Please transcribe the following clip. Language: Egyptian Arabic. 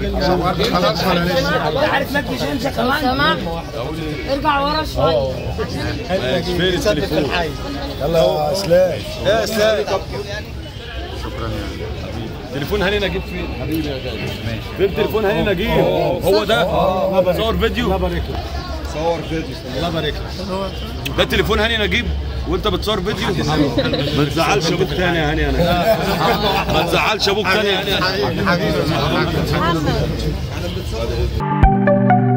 خلاص ولا لسه عارف مجدي شمسه كمان سمع ارجع ورا شويه فين التليفون يلا يا اسلام يا اسلام تليفون هاني نجيب فين حبيبي يا غالي فين تليفون هاني نجيب هو ده صور فيديو الله يبارك لك صور فيديو الله يبارك لك ده تليفون هاني نجيب وانت بتصور فيديو ما تزعلش ابوك تاني يا هاني انا ما تزعلش ابوك تاني يا هاني حبيبي حسن